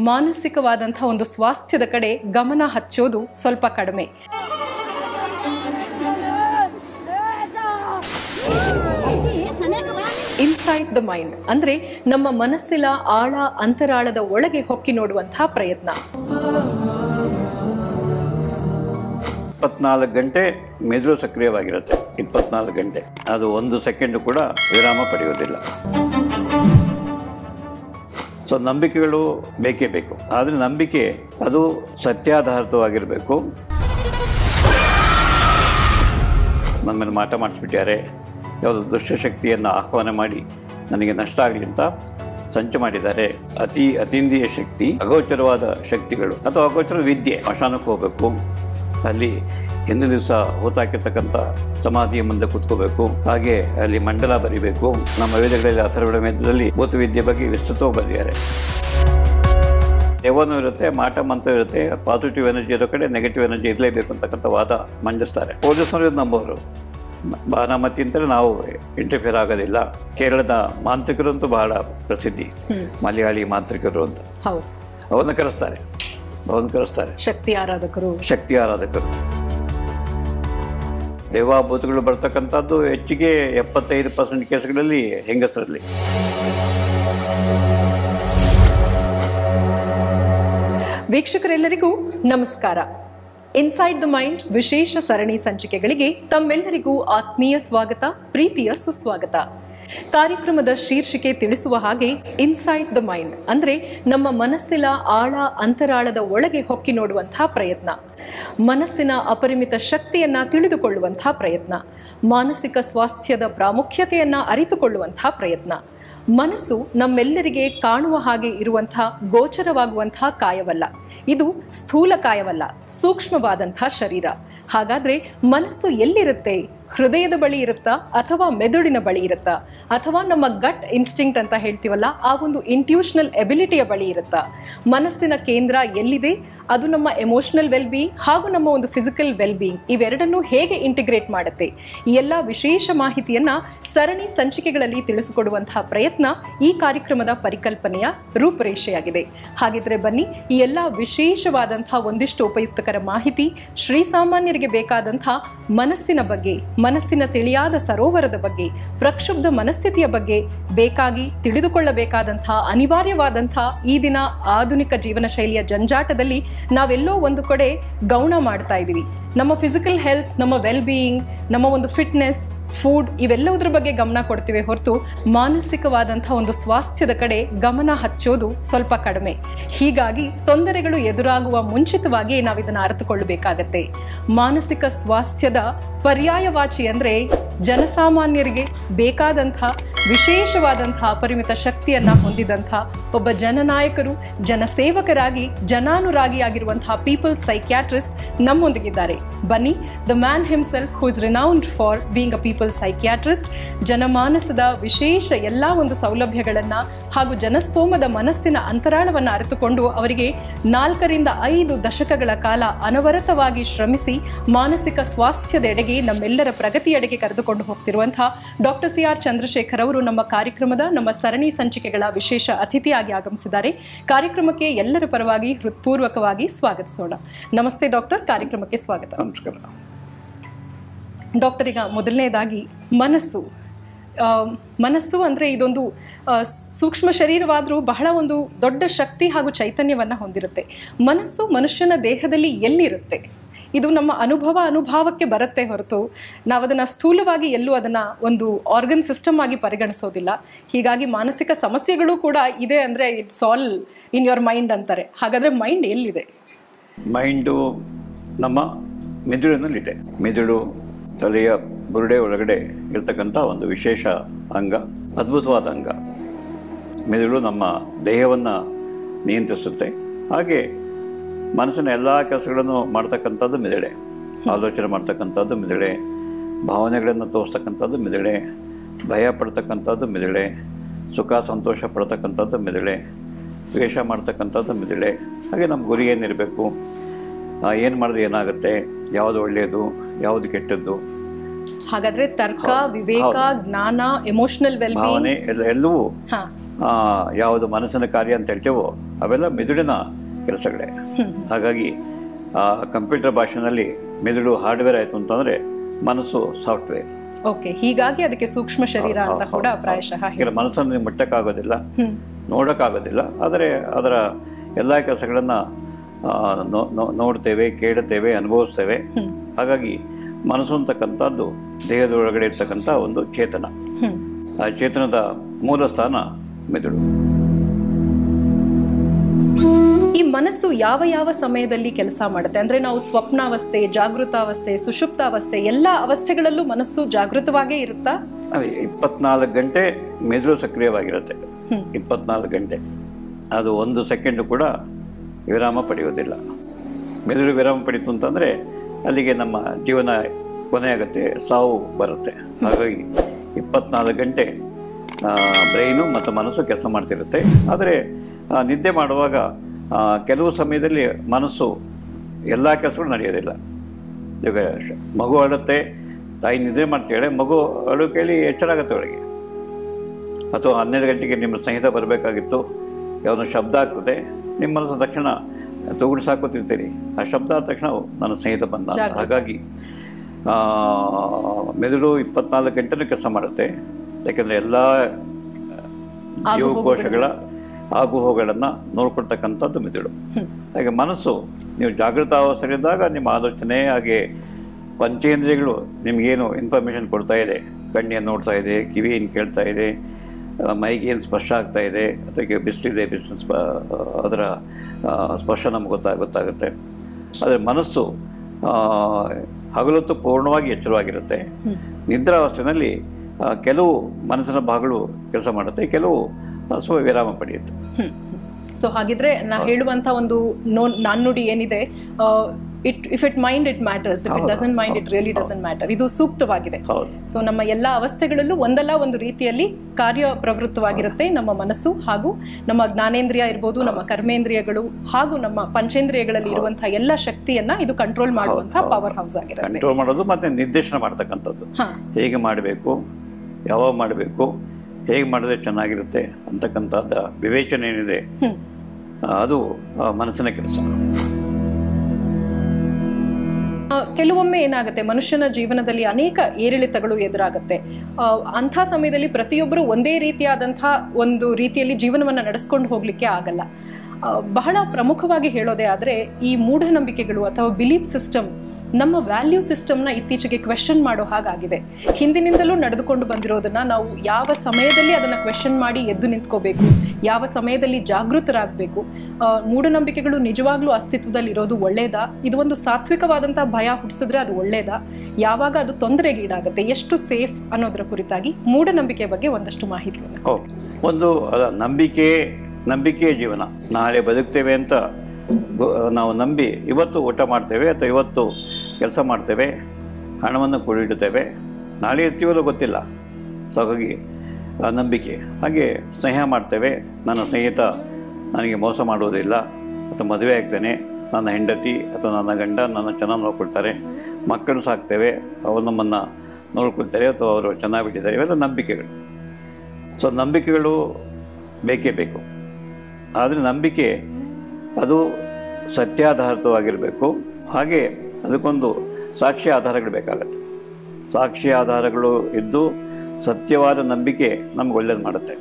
ಮಾನಸಿಕವಾದಂಥ ಒಂದು ಸ್ವಾಸ್ಥ್ಯದ ಕಡೆ ಗಮನ ಹಚ್ಚೋದು ಸ್ವಲ್ಪ ಕಡಿಮೆ ಇನ್ಸೈಡ್ ದ ಮೈಂಡ್ ಅಂದ್ರೆ ನಮ್ಮ ಮನಸ್ಸಿನ ಆಳ ಅಂತರಾಳದ ಒಳಗೆ ಹೊಕ್ಕಿ ನೋಡುವಂತಹ ಪ್ರಯತ್ನ ಇಪ್ಪತ್ನಾಲ್ಕು ಗಂಟೆ ಮೆದುಳು ಸಕ್ರಿಯವಾಗಿರುತ್ತೆ ಇಪ್ಪತ್ನಾಲ್ಕು ಗಂಟೆ ಅದು ಒಂದು ಸೆಕೆಂಡ್ ಕೂಡ ವಿರಾಮ ಪಡೆಯೋದಿಲ್ಲ ಸೊ ನಂಬಿಕೆಗಳು ಬೇಕೇ ಬೇಕು ಆದರೆ ನಂಬಿಕೆ ಅದು ಸತ್ಯಾಧಾರಿತವಾಗಿರಬೇಕು ನನ್ನ ಮೇಲೆ ಮಾಟ ಮಾಡಿಸ್ಬಿಟ್ಟಾರೆ ಯಾವುದೋ ದುಷ್ಟಶಕ್ತಿಯನ್ನು ಆಹ್ವಾನ ಮಾಡಿ ನನಗೆ ನಷ್ಟ ಆಗಲಿ ಅಂತ ಸಂಚು ಮಾಡಿದ್ದಾರೆ ಅತಿ ಅತೀಂದ್ರಿಯ ಶಕ್ತಿ ಅಗೋಚರವಾದ ಶಕ್ತಿಗಳು ಅಥವಾ ಅಗೋಚರ ವಿದ್ಯೆ ಮಶಾನಕ್ಕೆ ಹೋಗಬೇಕು ಅಲ್ಲಿ ಹಿಂದಿನ ದಿವಸ ಹೂತಾಕಿರ್ತಕ್ಕಂಥ ಸಮಾಧಿಯ ಮುಂದೆ ಕೂತ್ಕೋಬೇಕು ಹಾಗೆ ಅಲ್ಲಿ ಮಂಡಲ ಬರಿಬೇಕು ನಮ್ಮ ವೇದಗಳಲ್ಲಿ ಅಥರ್ವಣ ವೇದದಲ್ಲಿ ಭೂತವಿದ್ಯೆ ಬಗ್ಗೆ ವಿಸ್ತೃತವಾಗಿ ಬರೆದಿದ್ದಾರೆ ದೆವ್ವನೂ ಇರುತ್ತೆ ಮಾಟ ಮಂತ್ರ ಇರುತ್ತೆ ಪಾಸಿಟಿವ್ ಎನರ್ಜಿ ಇರೋ ಕಡೆ ನೆಗೆಟಿವ್ ಎನರ್ಜಿ ಇರಲೇಬೇಕು ಅಂತಕ್ಕಂಥ ವಾದ ಮಂಡಿಸ್ತಾರೆ ಪೊಲೀಸ್ನವರು ಇದು ನಂಬೋರು ಬಾರಾಮತಿ ಅಂತಲೇ ನಾವು ಇಂಟರ್ಫಿಯರ್ ಆಗೋದಿಲ್ಲ ಕೇರಳದ ಮಾಂತ್ರಿಕರಂತೂ ಬಹಳ ಪ್ರಸಿದ್ಧಿ ಮಲಯಾಳಿ ಮಾಂತ್ರಿಕರು ಅಂತ ಹೌದು ಅವನ್ನ ಕರೆಸ್ತಾರೆ ಅವನ್ನ ಕರೆಸ್ತಾರೆ ಶಕ್ತಿ ಆರಾಧಕರು ಶಕ್ತಿ ಆರಾಧಕರು ದೇವಾಭೂತಗಳು ಬರ್ತಕ್ಕಂಥದ್ದು ಹೆಚ್ಚಿಗೆ ಎಪ್ಪತ್ತೈದು ಪರ್ಸೆಂಟ್ ಕೇಸ್ಗಳಲ್ಲಿ ಹೆಂಗಸರಲ್ಲಿ ವೀಕ್ಷಕರೆಲ್ಲರಿಗೂ ನಮಸ್ಕಾರ ಇನ್ಸೈಡ್ ದ ಮೈಂಡ್ ವಿಶೇಷ ಸರಣಿ ಸಂಚಿಕೆಗಳಿಗೆ ತಮ್ಮೆಲ್ಲರಿಗೂ ಆತ್ಮೀಯ ಸ್ವಾಗತ ಪ್ರೀತಿಯ ಸುಸ್ವಾಗತ ಕಾರ್ಯಕ್ರಮದ ಶೀರ್ಷಿಕೆ ತಿಳಿಸುವ ಹಾಗೆ ಇನ್ಸೈಡ್ ದ ಮೈಂಡ್ ಅಂದ್ರೆ ನಮ್ಮ ಮನಸ್ಸಿನ ಆಳ ಅಂತರಾಳದ ಒಳಗೆ ಹೊಕ್ಕಿ ನೋಡುವಂತಹ ಪ್ರಯತ್ನ ಮನಸ್ಸಿನ ಅಪರಿಮಿತ ಶಕ್ತಿಯನ್ನ ತಿಳಿದುಕೊಳ್ಳುವಂತಹ ಪ್ರಯತ್ನ ಮಾನಸಿಕ ಸ್ವಾಸ್ಥ್ಯದ ಪ್ರಾಮುಖ್ಯತೆಯನ್ನ ಅರಿತುಕೊಳ್ಳುವಂತಹ ಪ್ರಯತ್ನ ಮನಸ್ಸು ನಮ್ಮೆಲ್ಲರಿಗೆ ಕಾಣುವ ಹಾಗೆ ಇರುವಂತಹ ಗೋಚರವಾಗುವಂತಹ ಕಾಯವಲ್ಲ ಇದು ಸ್ಥೂಲ ಕಾಯವಲ್ಲ ಸೂಕ್ಷ್ಮವಾದಂತಹ ಶರೀರ ಹಾಗಾದ್ರೆ ಮನಸ್ಸು ಎಲ್ಲಿರುತ್ತೆ ಹೃದಯದ ಬಳಿ ಇರುತ್ತಾ ಅಥವಾ ಮೆದುಳಿನ ಬಳಿ ಇರುತ್ತಾ ಅಥವಾ ನಮ್ಮ ಗಟ್ ಇನ್ಸ್ಟಿಂಕ್ಟ್ ಅಂತ ಹೇಳ್ತೀವಲ್ಲ ಆ ಒಂದು ಇಂಟ್ಯೂಷನಲ್ ಎಬಿಲಿಟಿಯ ಬಳಿ ಇರುತ್ತಾ ಮನಸ್ಸಿನ ಕೇಂದ್ರ ಎಲ್ಲಿದೆ ಅದು ನಮ್ಮ ಎಮೋಷನಲ್ ವೆಲ್ ಬೀಯಿಂಗ್ ಹಾಗೂ ನಮ್ಮ ಒಂದು ಫಿಸಿಕಲ್ ವೆಲ್ ಬೀಯಿಂಗ್ ಇವೆರಡನ್ನೂ ಹೇಗೆ ಇಂಟಿಗ್ರೇಟ್ ಮಾಡುತ್ತೆ ಈ ಎಲ್ಲ ವಿಶೇಷ ಮಾಹಿತಿಯನ್ನ ಸರಣಿ ಸಂಚಿಕೆಗಳಲ್ಲಿ ತಿಳಿಸಿಕೊಡುವಂತಹ ಪ್ರಯತ್ನ ಈ ಕಾರ್ಯಕ್ರಮದ ಪರಿಕಲ್ಪನೆಯ ರೂಪುರೇಷೆಯಾಗಿದೆ ಹಾಗಿದ್ರೆ ಬನ್ನಿ ಈ ಎಲ್ಲ ವಿಶೇಷವಾದಂತಹ ಒಂದಿಷ್ಟು ಉಪಯುಕ್ತಕರ ಮಾಹಿತಿ ಶ್ರೀಸಾಮಾನ್ಯರಿಗೆ ಬೇಕಾದಂತಹ ಮನಸ್ಸಿನ ಬಗ್ಗೆ ಮನಸ್ಸಿನ ತಿಳಿಯಾದ ಸರೋವರದ ಬಗ್ಗೆ ಪ್ರಕ್ಷುಬ್ಧ ಮನಸ್ಥಿತಿಯ ಬಗ್ಗೆ ಬೇಕಾಗಿ ತಿಳಿದುಕೊಳ್ಳಬೇಕಾದಂತಹ ಅನಿವಾರ್ಯವಾದಂತಹ ಈ ದಿನ ಆಧುನಿಕ ಜೀವನ ಶೈಲಿಯ ಜಂಜಾಟದಲ್ಲಿ ನಾವೆಲ್ಲೋ ಒಂದು ಕಡೆ ಗೌಣ ಮಾಡ್ತಾ ಇದ್ದೀವಿ ನಮ್ಮ ಫಿಸಿಕಲ್ ಹೆಲ್ತ್ ನಮ್ಮ ವೆಲ್ ಬೀಯಿಂಗ್ ನಮ್ಮ ಒಂದು ಫಿಟ್ನೆಸ್ ಫುಡ್ ಇವೆಲ್ಲವುದ್ರ ಬಗ್ಗೆ ಗಮನ ಕೊಡ್ತೀವಿ ಹೊರತು ಮಾನಸಿಕವಾದಂಥ ಒಂದು ಸ್ವಾಸ್ಥ್ಯದ ಕಡೆ ಗಮನ ಹಚ್ಚೋದು ಸ್ವಲ್ಪ ಕಡಿಮೆ ಹೀಗಾಗಿ ತೊಂದರೆಗಳು ಎದುರಾಗುವ ಮುಂಚಿತವಾಗಿ ನಾವು ಇದನ್ನು ಅರಿತುಕೊಳ್ಳಬೇಕಾಗತ್ತೆ ಮಾನಸಿಕ ಸ್ವಾಸ್ಥ್ಯದ ಪರ್ಯಾಯವಾಚಿ ಅಂದರೆ ಜನಸಾಮಾನ್ಯರಿಗೆ ಬೇಕಾದಂಥ ವಿಶೇಷವಾದಂಥ ಅಪರಿಮಿತ ಶಕ್ತಿಯನ್ನ ಹೊಂದಿದಂಥ ಒಬ್ಬ ಜನನಾಯಕರು ಜನಸೇವಕರಾಗಿ ಜನಾನುರಾಗಿಯಾಗಿರುವಂತಹ ಪೀಪಲ್ ಸೈಕ್ಯಾಟ್ರಿಸ್ಟ್ ನಮ್ಮೊಂದಿಗಿದ್ದಾರೆ ಬನ್ನಿ the man himself who is renowned for being a people psychiatrist ಜನಮಾನಸದ ವಿಶೇಷ ಎಲ್ಲ ಒಂದು ಸೌಲಭ್ಯಗಳನ್ನು ಹಾಗೂ ಜನಸ್ತೋಮದ ಮನಸ್ಸಿನ ಅಂತರಾಳವನ್ನು ಅರಿತುಕೊಂಡು ಅವರಿಗೆ ನಾಲ್ಕರಿಂದ ಐದು ದಶಕಗಳ ಕಾಲ ಅನವರತವಾಗಿ ಶ್ರಮಿಸಿ ಮಾನಸಿಕ ಸ್ವಾಸ್ಥ್ಯದೆಡೆಗೆ ನಮ್ಮೆಲ್ಲರ ಪ್ರಗತಿಯೆಡೆಗೆ ಕರೆದುಕೊಂಡು ಹೋಗ್ತಿರುವಂತಹ ಡಾಕ್ಟರ್ ಸಿ ಆರ್ ಚಂದ್ರಶೇಖರ್ ಅವರು ನಮ್ಮ ಕಾರ್ಯಕ್ರಮದ ನಮ್ಮ ಸರಣಿ ಸಂಚಿಕೆಗಳ ವಿಶೇಷ ಅತಿಥಿಯಾಗಿ ಆಗಮಿಸಿದ್ದಾರೆ ಕಾರ್ಯಕ್ರಮಕ್ಕೆ ಎಲ್ಲರ ಪರವಾಗಿ ಹೃತ್ಪೂರ್ವಕವಾಗಿ ಸ್ವಾಗತಿಸೋಣ ನಮಸ್ತೆ ಡಾಕ್ಟರ್ ಕಾರ್ಯಕ್ರಮಕ್ಕೆ ಸ್ವಾಗತ ನಮಸ್ಕಾರ ಡಾಕ್ಟರ್ ಈಗ ಮೊದಲನೇದಾಗಿ ಮನಸ್ಸು ಆ, ಮನಸ್ಸು ಅಂದರೆ ಇದೊಂದು ಆ, ಸೂಕ್ಷ್ಮ ಶರೀರವಾದರೂ ಬಹಳ ಒಂದು ದೊಡ್ಡ ಶಕ್ತಿ ಹಾಗೂ ಚೈತನ್ಯವನ್ನು ಹೊಂದಿರುತ್ತೆ ಮನಸ್ಸು ಮನುಷ್ಯನ ದೇಹದಲ್ಲಿ ಎಲ್ಲಿರುತ್ತೆ ಇದು ನಮ್ಮ ಅನುಭವ ಅನುಭವಕ್ಕೆ ಬರುತ್ತೆ ಹೊರತು ನಾವು ಅದನ್ನು ಸ್ಥೂಲವಾಗಿ ಎಲ್ಲೂ ಅದನ್ನು ಒಂದು ಆರ್ಗನ್ ಸಿಸ್ಟಮ್ ಆಗಿ ಪರಿಗಣಿಸೋದಿಲ್ಲ ಹೀಗಾಗಿ ಮಾನಸಿಕ ಸಮಸ್ಯೆಗಳು ಕೂಡ ಇದೆ ಅಂದರೆ it's all in your mind ಅಂತಾರೆ ಹಾಗಾದರೆ ಮೈಂಡ್ ಎಲ್ಲಿದೆ ಮೈಂಡು ನಮ್ಮ ಮೆದುಳಿನಲ್ಲಿದೆ ಮೆದುಳು ತಲೆಯ ಬುರುಡೆ ಒಳಗಡೆ ಇರ್ತಕ್ಕಂಥ ಒಂದು ವಿಶೇಷ ಅಂಗ ಅದ್ಭುತವಾದ ಅಂಗ ಮೆದುಳು ನಮ್ಮ ದೇಹವನ್ನು ನಿಯಂತ್ರಿಸುತ್ತೆ ಹಾಗೆ ಮನಸ್ಸಿನ ಎಲ್ಲ ಕೆಲಸಗಳನ್ನು ಮಾಡ್ತಕ್ಕಂಥದ್ದು ಮೆದುಳೆ ಆಲೋಚನೆ ಮಾಡ್ತಕ್ಕಂಥದ್ದು ಮೆದುಳೆ ಭಾವನೆಗಳನ್ನು ತೋರಿಸ್ತಕ್ಕಂಥದ್ದು ಮೆದುಳೆ ಭಯ ಪಡ್ತಕ್ಕಂಥದ್ದು ಮೆದುಳೆ ಸುಖ ಸಂತೋಷ ಪಡ್ತಕ್ಕಂಥದ್ದು ಮೆದುಳೆ ದ್ವೇಷ ಮಾಡ್ತಕ್ಕಂಥದ್ದು ಮೆದುಳೆ ಹಾಗೆ ನಮ್ಮ ಗುರಿ ಏನಿರಬೇಕು ಏನು ಮಾಡಿದ್ರೆ ಏನಾಗುತ್ತೆ ಯಾವುದು ಒಳ್ಳೆಯದು ಯಾವುದು ಕೆಟ್ಟದ್ದು ಹಾಗಾದ್ರೆ ತರ್ಕ ವಿವೇಕ ಜ್ಞಾನ ಎಮೋಷನಲ್ ವೆಲ್ ಭಾವನೆ ಎಲ್ಲ ಎಲ್ಲವೂ ಹಾ ಆ, ಯಾವುದು ಮನಸ್ಸಿನ ಕಾರ್ಯ ಅಂತ ಹೇಳ್ತೇವೋ ಅವೆಲ್ಲ ಮೆದುಳಿನ ಕೆಲಸಗಳೇ ಹಾಗಾಗಿ ಆ ಕಂಪ್ಯೂಟರ್ ಭಾಷೆನಲ್ಲಿ ಮೆದುಳು ಹಾರ್ಡ್ವೇರ್ ಆಯಿತು ಅಂತಂದರೆ ಮನಸ್ಸು ಸಾಫ್ಟ್ವೇರ್ ಓಕೆ ಹೀಗಾಗಿ ಅದಕ್ಕೆ ಸೂಕ್ಷ್ಮ ಶರೀರ ಅಂತ ಕೂಡ ಪ್ರಾಯಶಃ ಹೇಳಿ ಯಾಕಂದ್ರೆ ಮನಸ್ಸನ್ನು ನೀವು ಮುಟ್ಟಕ್ಕಾಗೋದಿಲ್ಲ ನೋಡೋಕ್ಕಾಗೋದಿಲ್ಲ ಆದರೆ ಅದರ ಎಲ್ಲ ಕೆಲಸಗಳನ್ನು ನೋಡ್ತೇವೆ ಕೇಳುತ್ತೇವೆ ಅನುಭವಿಸ್ತೇವೆ ಹಾಗಾಗಿ ಮನಸ್ಸು ಅಂತಕ್ಕಂಥದ್ದು ದೇಹದೊಳಗಡೆ ಇರ್ತಕ್ಕಂಥ ಒಂದು ಚೇತನ ಹ್ಮ್ ಆ ಚೇತನದ ಮೂಲ ಸ್ಥಾನ ಮೆದುಳು ಈ ಮನಸ್ಸು ಯಾವ ಯಾವ ಸಮಯದಲ್ಲಿ ಕೆಲಸ ಮಾಡುತ್ತೆ ಅಂದ್ರೆ ನಾವು ಸ್ವಪ್ನಾವಸ್ಥೆ ಜಾಗೃತಾವಸ್ಥೆ ಸುಷುಪ್ತಾವಸ್ಥೆ ಎಲ್ಲ ಅವಸ್ಥೆಗಳಲ್ಲೂ ಮನಸ್ಸು ಜಾಗೃತವಾಗೇ ಇರುತ್ತಾ ಅದೇ ಇಪ್ಪತ್ನಾಲ್ಕು ಗಂಟೆ ಮೆದುಳು ಸಕ್ರಿಯವಾಗಿರುತ್ತೆ ಹ್ಮ್. ಇಪ್ಪತ್ನಾಲ್ಕು ಗಂಟೆ ಅದು ಒಂದು ಸೆಕೆಂಡ್ ಕೂಡ ವಿರಾಮ ಪಡೆಯೋದಿಲ್ಲ ಮೆದುಳು ವಿರಾಮ ಪಡೀತು ಅಂತಂದರೆ ಅಲ್ಲಿಗೆ ನಮ್ಮ ಜೀವನ ಕೊನೆಯಾಗುತ್ತೆ ಸಾವು ಬರುತ್ತೆ ಹಾಗಾಗಿ ಇಪ್ಪತ್ನಾಲ್ಕು ಗಂಟೆ ಬ್ರೈನು ಮತ್ತು ಮನಸ್ಸು ಕೆಲಸ ಮಾಡ್ತಿರುತ್ತೆ ಆದರೆ ಆ, ನಿದ್ದೆ ಮಾಡುವಾಗ ಆ, ಕೆಲವು ಸಮಯದಲ್ಲಿ ಮನಸ್ಸು ಎಲ್ಲ ಕೆಲಸಗಳು ನಡೆಯೋದಿಲ್ಲ ಈಗ ಶ- ಮಗು ಅಳುತ್ತೆ ತಾಯಿ ನಿದ್ರೆ ಮಾಡ್ತಾಳೆ ಮಗು ಅಳು ಕೇಳಿ ಎಚ್ಚರ ಆಗುತ್ತೆ ಅವಳಿಗೆ ಅಥವಾ ಹನ್ನೆರಡು ಗಂಟೆಗೆ ನಿಮ್ಮ ಸ್ನೇಹಿತ ಬರಬೇಕಾಗಿತ್ತು ಯಾವನೋ ಶಬ್ದ ಆಗ್ತದೆ ನಿಮ್ಮ ಮನಸ್ಸು ತಕ್ಷಣ ತಗುಡು ಸಾಕೋತಿರ್ತೀರಿ ಆ ಶಬ್ದ ಆದ ತಕ್ಷಣ ಓ, ನನ್ನ ಸ್ನೇಹಿತ ಬಂದ ಅಂತ. ಜಾಗೃತಿ. ಹಾಗಾಗಿ ಆ, ಮೆದುಳು ಇಪ್ಪತ್ನಾಲ್ಕು ಗಂಟೆನೂ ಕೆಲಸ ಮಾಡುತ್ತೆ ಯಾಕೆಂದರೆ ಎಲ್ಲ ಜೀವಕೋಶಗಳ ಆಗುಹೋಗಳನ್ನು ನೋಡ್ಕೊಳ್ತಕ್ಕಂಥದ್ದು ಮೆದುಳು ಹಾಗೆ ಮನಸ್ಸು ನೀವು ಜಾಗೃತ ಅವಸ್ಥೆಯಲ್ಲಿದ್ದಾಗ ನಿಮ್ಮ ಆಲೋಚನೆ ಹಾಗೆ ಪಂಚೇಂದ್ರಿಯಗಳು ನಿಮಗೇನು ಇನ್ಫಾರ್ಮೇಷನ್ ಕೊಡ್ತಾ ಇದೆ ಕಣ್ಣೇನು ನೋಡ್ತಾ ಇದೆ ಕಿವಿ ಏನು ಕೇಳ್ತಾ ಇದೆ ಆ, ಮೈಗೇನು ಸ್ಪರ್ಶ ಆಗ್ತಾ ಇದೆ ಅದಕ್ಕೆ ಬಿಸಿಲಿದೆ ಬಿಸಿಲು ಸ್ಪ ಅದರ ಆ, ಸ್ಪರ್ಶ ನಮ್ಗೆ ಗೊತ್ತಾ ಗೊತ್ತಾಗುತ್ತೆ ಆದರೆ ಮನಸ್ಸು ಆ, ಹಗಲೊತ್ತು ಪೂರ್ಣವಾಗಿ ಎಚ್ಚರವಾಗಿರುತ್ತೆ ನಿದ್ರಾವಸ್ಥೆಯಲ್ಲಿ ಆ, ಕೆಲವು ಮನಸ್ಸಿನ ಭಾಗಗಳು ಕೆಲಸ ಮಾಡುತ್ತೆ ಕೆಲವು ಆ, ಸ್ವಲ್ಪ ವಿರಾಮ ಪಡೆಯುತ್ತೆ ಸೊ ಹಾಗಿದ್ರೆ ನಾ ಹೇಳುವಂತ ಒಂದು ನೋ ನಾಣ್ಣುಡಿ ಏನಿದೆ it if it mind it matters if it doesn't mind it really doesn't matter ಇದು ಸೂಕ್ತವಾಗಿದೆ ಹೌದು ಸೊ ನಮ್ಮ ಎಲ್ಲ ಅವಸ್ಥೆಗಳಲ್ಲೂ ಒಂದಲ್ಲ ಒಂದು ರೀತಿಯಲ್ಲಿ ಕಾರ್ಯ ಪ್ರವೃತ್ತವಾಗಿರುತ್ತೆ ನಮ್ಮ ಮನಸ್ಸು ಹಾಗೂ ನಮ್ಮ ಜ್ಞಾನೇಂದ್ರಿಯ ಇರ್ಬೋದು ನಮ್ಮ ಕರ್ಮೇಂದ್ರಿಯಗಳು ಹಾಗೂ ನಮ್ಮ ಪಂಚೇಂದ್ರಿಯಗಳಲ್ಲಿ ಇರುವಂತಹ ಎಲ್ಲ ಶಕ್ತಿಯನ್ನ ಇದು ಕಂಟ್ರೋಲ್ ಮಾಡುವಂತಹ ಪವರ್ ಹೌಸ್ ಆಗಿರುತ್ತೆ ಕಂಟ್ರೋಲ್ ಮಾಡೋದು ಮತ್ತು ನಿರ್ದೇಶನ ಮಾಡ್ತಕ್ಕಂಥದ್ದು ಹಾ ಹೇಗೆ ಮಾಡಬೇಕು ಯಾವಾಗ ಮಾಡಬೇಕು ಹೇಗೆ ಮಾಡಿದ್ರೆ ಚೆನ್ನಾಗಿರುತ್ತೆ ಅಂತಕ್ಕಂಥದ್ದು ವಿವೇಚನೆ ಏನಿದೆ ಹ್ಮ್ ಆ, ಅದು ಆ, ಮನಸ್ಸಿನ ಕೆಲಸ ಆ, ಕೆಲವೊಮ್ಮೆ ಏನಾಗುತ್ತೆ ಮನುಷ್ಯನ ಜೀವನದಲ್ಲಿ ಅನೇಕ ಏರಿಳಿತಗಳು ಎದುರಾಗುತ್ತೆ ಆ, ಅಂಥ ಸಮಯದಲ್ಲಿ ಪ್ರತಿಯೊಬ್ಬರು ಒಂದೇ ರೀತಿಯಾದಂಥ ಒಂದು ರೀತಿಯಲ್ಲಿ ಜೀವನವನ್ನು ನಡೆಸ್ಕೊಂಡು ಹೋಗಲಿಕ್ಕೆ ಆಗಲ್ಲ ಆ, ಬಹಳ ಪ್ರಮುಖವಾಗಿ ಹೇಳೋದೇ ಆದರೆ ಈ ಮೂಢನಂಬಿಕೆಗಳು ಅಥವಾ ಬಿಲೀಫ್ ಸಿಸ್ಟಮ್ ನಮ್ಮ ವ್ಯಾಲ್ಯೂ ಸಿಸ್ಟಮ್ನ ಇತ್ತೀಚೆಗೆ ಕ್ವೆಶನ್ ಮಾಡೋ ಹಾಗಾಗಿದೆ ಹಿಂದಿನಿಂದಲೂ ನಡೆದುಕೊಂಡು ಬಂದಿರೋದನ್ನ ನಾವು ಯಾವ ಸಮಯದಲ್ಲಿ ಅದನ್ನು ಕ್ವೆಶನ್ ಮಾಡಿ ಎದ್ದು ನಿಂತ್ಕೋಬೇಕು ಯಾವ ಸಮಯದಲ್ಲಿ ಜಾಗೃತರಾಗಬೇಕು ಮೂಢನಂಬಿಕೆಗಳು ನಿಜವಾಗ್ಲೂ ಅಸ್ತಿತ್ವದಲ್ಲಿ ಇರೋದು ಒಳ್ಳೇದಾ ಇದು ಒಂದು ಸಾತ್ವಿಕವಾದಂಥ ಭಯ ಹುಟ್ಟಿಸಿದ್ರೆ ಅದು ಒಳ್ಳೇದಾ ಯಾವಾಗ ಅದು ತೊಂದರೆಗೀಡಾಗುತ್ತೆ ಎಷ್ಟು ಸೇಫ್ ಅನ್ನೋದರ ಕುರಿತಾಗಿ ಮೂಢನಂಬಿಕೆ ಬಗ್ಗೆ ಒಂದಷ್ಟು ಮಾಹಿತಿಯನ್ನು ಓ ಒಂದು ಅದ ನಂಬಿಕೆ ನಂಬಿಕೆಯ ಜೀವನ ನಾಳೆ ಬದುಕ್ತೇವೆ ಅಂತ ಗೊ- ನಾವು ನಂಬಿ ಇವತ್ತು ಊಟ ಮಾಡ್ತೇವೆ ಅಥವಾ ಇವತ್ತು ಕೆಲಸ ಮಾಡ್ತೇವೆ ಹಣವನ್ನು ಕೂಡಿಡುತ್ತೇವೆ ನಾಳೆ ಇರ್ತೀವಲ್ಲೋ ಗೊತ್ತಿಲ್ಲ ಸೊ ಹಾಗಾಗಿ ಆ ನಂಬಿಕೆ ಹಾಗೆ ಸ್ನೇಹ ಮಾಡ್ತೇವೆ ನನ್ನ ಸ್ನೇಹಿತ ನನಗೆ ಮೋಸ ಮಾಡುವುದಿಲ್ಲ ಅಥವಾ ಮದುವೆ ಆಗ್ತೇನೆ ನನ್ನ ಹೆಂಡತಿ ಅಥವಾ ನನ್ನ ಗಂಡ ನನ್ನ ಚೆನ್ನಾಗಿ ನೋಡ್ಕೊಳ್ತಾರೆ ಮಕ್ಕಳು ಸಾಕ್ತೇವೆ ಅವರು ನಮ್ಮನ್ನು ನೋಡ್ಕೊಳ್ತಾರೆ ಅಥವಾ ಅವರು ಚೆನ್ನಾಗಿ ಬಿಟ್ಟಿದ್ದಾರೆ ಇವೆಲ್ಲ ನಂಬಿಕೆಗಳು ಸೊ ನಂಬಿಕೆಗಳು ಬೇಕೇ ಬೇಕು ಆದರೆ ನಂಬಿಕೆ ಅದು ಸತ್ಯಾಧಾರಿತವಾಗಿರಬೇಕು ಹಾಗೆ ಅದಕ್ಕೊಂದು ಸಾಕ್ಷಿ ಆಧಾರಗಳು ಬೇಕಾಗತ್ತೆ ಸಾಕ್ಷಿ ಆಧಾರಗಳು ಇದ್ದು ಸತ್ಯವಾದ ನಂಬಿಕೆ ನಮ್ಗೆ ಒಳ್ಳೇದು ಮಾಡುತ್ತೆ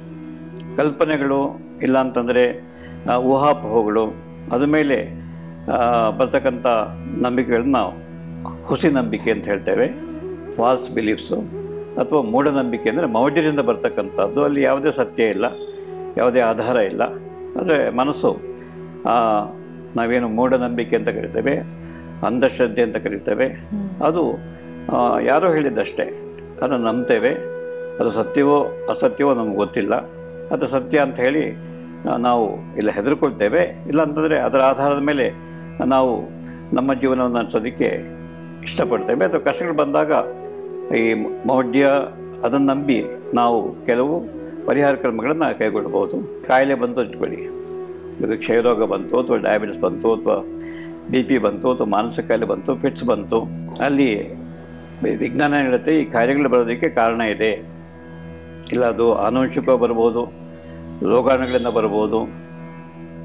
ಕಲ್ಪನೆಗಳು ಇಲ್ಲ ಅಂತಂದರೆ ಆ, ಊಹಾಪೋಹಗಳು ಅದ ಮೇಲೆ ಆ, ಬರ್ತಕ್ಕಂಥ ನಂಬಿಕೆಗಳನ್ನ ನಾವು ಹುಸಿ ನಂಬಿಕೆ ಅಂತ ಹೇಳ್ತೇವೆ ಫಾಲ್ಸ್ ಬಿಲೀಫ್ಸು ಅಥವಾ ಮೂಢನಂಬಿಕೆ ಅಂದರೆ ಮೌಢ್ಯದಿಂದ ಬರ್ತಕ್ಕಂಥದ್ದು ಅಲ್ಲಿ ಯಾವುದೇ ಸತ್ಯ ಇಲ್ಲ ಯಾವುದೇ ಆಧಾರ ಇಲ್ಲ ಆದರೆ ಮನಸ್ಸು ಆ, ನಾವೇನು ಮೂಢನಂಬಿಕೆ ಅಂತ ಕರಿತೇವೆ ಅಂಧಶ್ರದ್ಧೆ ಅಂತ ಕರಿತೇವೆ ಅದು ಆ, ಯಾರೋ ಹೇಳಿದ್ದಷ್ಟೇ ಅದನ್ನು ನಂಬ್ತೇವೆ ಅದು ಸತ್ಯವೋ ಅಸತ್ಯವೋ ನಮ್ಗೆ ಗೊತ್ತಿಲ್ಲ ಅದು ಸತ್ಯ ಅಂತ ಹೇಳಿ ಆ, ನಾವು ಇಲ್ಲ ಹೆದರ್ಕೊಳ್ತೇವೆ ಇಲ್ಲ ಅಂತಂದರೆ ಅದರ ಆಧಾರದ ಮೇಲೆ ನಾವು ನಮ್ಮ ಜೀವನವನ್ನು ನಡೆಸೋದಕ್ಕೆ ಇಷ್ಟಪಡ್ತೇವೆ ಅಥವಾ ಕಷ್ಟಗಳು ಬಂದಾಗ ಈ ಮೌಢ್ಯ ಅದನ್ನು ನಂಬಿ ನಾವು ಕೆಲವು ಪರಿಹಾರ ಕ್ರಮಗಳನ್ನು ಕೈಗೊಳ್ಬೋದು ಕಾಯಿಲೆ ಬಂತು ಹಚ್ಕೊಳ್ಳಿ ಈಗ ಕ್ಷಯರೋಗ ಬಂತು ಅಥವಾ ಡಯಾಬಿಟಿಸ್ ಬಂತು ಅಥವಾ ಬಿ ಪಿ ಬಂತು ಅಥವಾ ಮಾನಸಿಕ ಕಾಯಿಲೆ ಬಂತು ಫಿಟ್ಸ್ ಬಂತು ಅಲ್ಲಿ ವಿ- ವಿಜ್ಞಾನ ಹೇಳುತ್ತೆ ಈ ಕಾಯಿಲೆಗಳು ಬರೋದಕ್ಕೆ ಕಾರಣ ಇದೆ ಇಲ್ಲ ಅದು ಆನುವಂಶಿಕ ಬರ್ಬೋದು ರೋಗಾಣುಗಳಿಂದ ಬರ್ಬೋದು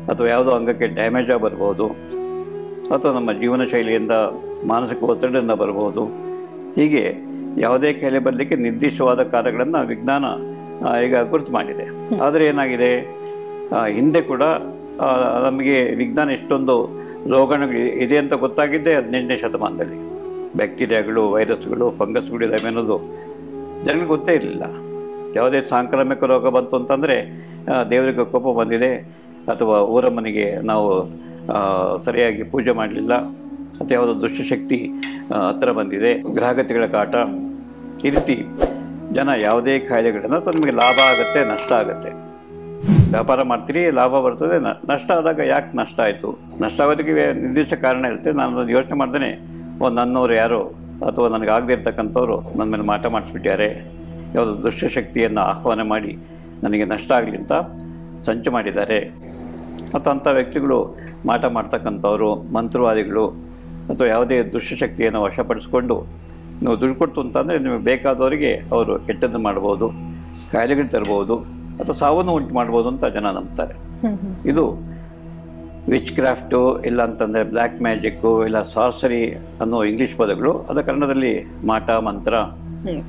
ಅಥವಾ ಯಾವುದೋ ಅಂಗಕ್ಕೆ ಡ್ಯಾಮೇಜ್ ಆಗಿ ಬರ್ಬೋದು ಅಥವಾ ನಮ್ಮ ಜೀವನ ಶೈಲಿಯಿಂದ ಮಾನಸಿಕ ಒತ್ತಡದಿಂದ ಬರ್ಬೋದು ಹೀಗೆ ಯಾವುದೇ ಕಾಯಿಲೆ ಬರಲಿಕ್ಕೆ ನಿರ್ದಿಷ್ಟವಾದ ಕಾರ್ಯಗಳನ್ನು ವಿಜ್ಞಾನ ಆ, ಈಗ ಗುರುತು ಮಾಡಿದೆ ಆದರೆ ಏನಾಗಿದೆ ಆ, ಹಿಂದೆ ಕೂಡ ಆ, ನಮಗೆ ವಿಜ್ಞಾನ ಇಷ್ಟೊಂದು ರೋಗಾಣುಗಳು ಇದೆ ಅಂತ ಗೊತ್ತಾಗಿದ್ದೇ ಹದಿನೆಂಟನೇ ಶತಮಾನದಲ್ಲಿ ಬ್ಯಾಕ್ಟೀರಿಯಾಗಳು ವೈರಸ್ಗಳು ಫಂಗಸ್ಗಳು ಇದಾವೆ ಅನ್ನೋದು ಜನರಿಗೆ ಗೊತ್ತೇ ಇರಲಿಲ್ಲ ಯಾವುದೇ ಸಾಂಕ್ರಾಮಿಕ ರೋಗ ಬಂತು ಅಂತಂದರೆ ದೇವರಿಗೆ ಕೋಪ ಬಂದಿದೆ ಅಥವಾ ಊರಮ್ಮನಿಗೆ ನಾವು ಆ, ಸರಿಯಾಗಿ ಪೂಜೆ ಮಾಡಲಿಲ್ಲ ಅಥವಾ ಯಾವುದೋ ದುಷ್ಟಶಕ್ತಿ ಆ, ಹತ್ರ ಬಂದಿದೆ ಗ್ರಹಗತಿಗಳ ಕಾಟ ಈ ರೀತಿ ಜನ ಯಾವುದೇ ಕಾಯಿಲೆಗಳನ್ನು ಅಥವಾ ನಿಮಗೆ ಲಾಭ ಆಗುತ್ತೆ ನಷ್ಟ ಆಗುತ್ತೆ ವ್ಯಾಪಾರ ಮಾಡ್ತೀರಿ ಲಾಭ ಬರ್ತದೆ ನ- ನಷ್ಟ ಆದಾಗ ಯಾಕೆ ನಷ್ಟ ಆಯಿತು ನಷ್ಟ ಆಗೋದಕ್ಕೆ ವೇ- ನಿರ್ದಿಷ್ಟ ಕಾರಣ ಇರುತ್ತೆ ನಾನು ಅದನ್ನು ಯೋಚನೆ ಮಾಡ್ದೇನೆ ಒಂದು ನನ್ನವರು ಯಾರೋ ಅಥವಾ ನನಗೆ ಆಗದೇ ಇರ್ತಕ್ಕಂಥವ್ರು ನನ್ನ ಮೇಲೆ ಮಾಟ ಮಾಡಿಸ್ಬಿಟ್ಟಾರೆ ಯಾವುದೋ ದುಷ್ಟಶಕ್ತಿಯನ್ನು ಆಹ್ವಾನ ಮಾಡಿ ನನಗೆ ನಷ್ಟ ಆಗಲಿ ಅಂತ ಸಂಚು ಮಾಡಿದ್ದಾರೆ ಮತ್ತು ಅಂಥ ವ್ಯಕ್ತಿಗಳು ಮಾಟ ಮಾಡ್ತಕ್ಕಂಥವ್ರು ಮಂತ್ರವಾದಿಗಳು ಅಥವಾ ಯಾವುದೇ ದುಷ್ಟಶಕ್ತಿಯನ್ನು ವಶಪಡಿಸ್ಕೊಂಡು ನೀವು ದುಡ್ಡು ಕೊಡ್ತು ಅಂತಂದರೆ ನಿಮಗೆ ಬೇಕಾದವರಿಗೆ ಅವರು ಕೆಟ್ಟದ್ದು ಮಾಡ್ಬೋದು ಕಾಯಿಲೆಗಳು ತರ್ಬೋದು ಅಥವಾ ಸಾವನ್ನು ಉಂಟು ಮಾಡ್ಬೋದು ಅಂತ ಜನ ನಂಬ್ತಾರೆ ಇದು ವಿಚ್ ಕ್ರಾಫ್ಟು ಇಲ್ಲ ಅಂತಂದರೆ ಬ್ಲ್ಯಾಕ್ ಮ್ಯಾಜಿಕ್ಕು ಇಲ್ಲ ಸಾರ್ಸರಿ ಅನ್ನೋ ಇಂಗ್ಲೀಷ್ ಪದಗಳು ಅದ ಕನ್ನಡದಲ್ಲಿ ಮಾಟ ಮಂತ್ರ ಹ್ಮ್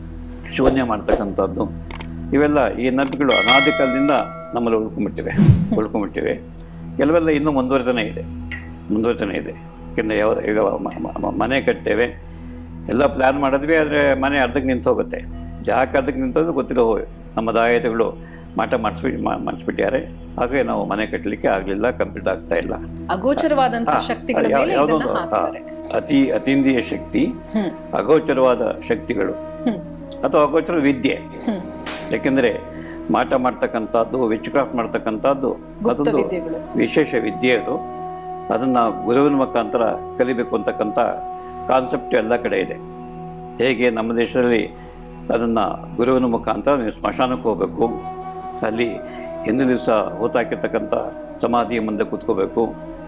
ಶೂನ್ಯ ಮಾಡ್ತಕ್ಕಂಥದ್ದು ಇವೆಲ್ಲ ಈ ನಂಬಿಕೆಗಳು ಅನಾದಿ ಕಾಲದಿಂದ ನಮ್ಮಲ್ಲಿ ಉಳ್ಕೊಂಬಿಟ್ಟಿವೆ ಉಳ್ಕೊಂಬಿಟ್ಟಿವೆ ಕೆಲವೆಲ್ಲ ಇನ್ನೂ ಮುಂದುವರಿತಾನೆ ಇದೆ ಮುಂದುವರಿತಾನೆ ಇದೆ ಯಾಕೆಂದರೆ ಯಾವ ಈಗ ಮ- ಮ- ಮ- ಮನೆ ಕಟ್ತೇವೆ ಎಲ್ಲ ಪ್ಲ್ಯಾನ್ ಮಾಡಿದ್ವಿ ಆದರೆ ಮನೆ ಅರ್ಧಕ್ಕೆ ನಿಂತು ಹೋಗುತ್ತೆ ಯಾಕೆ ಅರ್ಧಕ್ಕೆ ನಿಂತೋದು ಗೊತ್ತಿಲ್ಲ ಹೋಗಿ ನಮ್ಮ ದಾಯತೆಗಳು ಮಾಟ ಮಾಡಿಸ್ಬಿ ಮಾಡಿಸ್ಬಿಟ್ಟಿದ್ದಾರೆ ಹಾಗೆ ನಾವು ಮನೆ ಕಟ್ಟಲಿಕ್ಕೆ ಆಗಲಿಲ್ಲ ಕಂಪ್ಲೀಟ್ ಆಗ್ತಾ ಇಲ್ಲ ಅಗೋಚರವಾದಂತಹ ಶಕ್ತಿಗಳ ಯಾವ- ಮೇಲೆ ಯಾವುದೋ ಇದನ್ನ ಒಂದು ಆ, ಹಾಕ್ತಾರೆ ಅತಿ ಅತೀಂದ್ರಿಯ ಶಕ್ತಿ ಹ್ಮ್ ಅಗೋಚರವಾದ ಶಕ್ತಿಗಳು ಹ್ಮ್ ಅಥವಾ ಅಗೋಚರ ವಿದ್ಯೆ ಹ್ಮ್ ಯಾಕೆಂದರೆ ಮಾಟ ಮಾಡ್ತಕ್ಕಂಥದ್ದು ವಿಚ್ ಕ್ರಾಫ್ಟ್ ಮಾಡ್ತಕ್ಕಂಥದ್ದು ಅದೊಂದು ವಿದ್ಯೆಗಳು. ವಿಶೇಷ ವಿದ್ಯೆ ಅದು ಅದನ್ನು ಗುರುವಿನ ಮುಖಾಂತರ ಕಲಿಬೇಕು ಅಂತಕ್ಕಂಥ ಕಾನ್ಸೆಪ್ಟ್ ಎಲ್ಲ ಕಡೆ ಇದೆ ಹೇಗೆ ನಮ್ಮ ದೇಶದಲ್ಲಿ ಅದನ್ನು ಗುರುವಿನ ಮುಖಾಂತರ ನೀವು ಸ್ಮಶಾನಕ್ಕೆ ಹೋಗಬೇಕು ಅಲ್ಲಿ ಹಿಂದಿನ ದಿವಸ ಹೂತಾಕಿರ್ತಕ್ಕಂಥ ಸಮಾಧಿಯ ಮುಂದೆ ಕೂತ್ಕೋಬೇಕು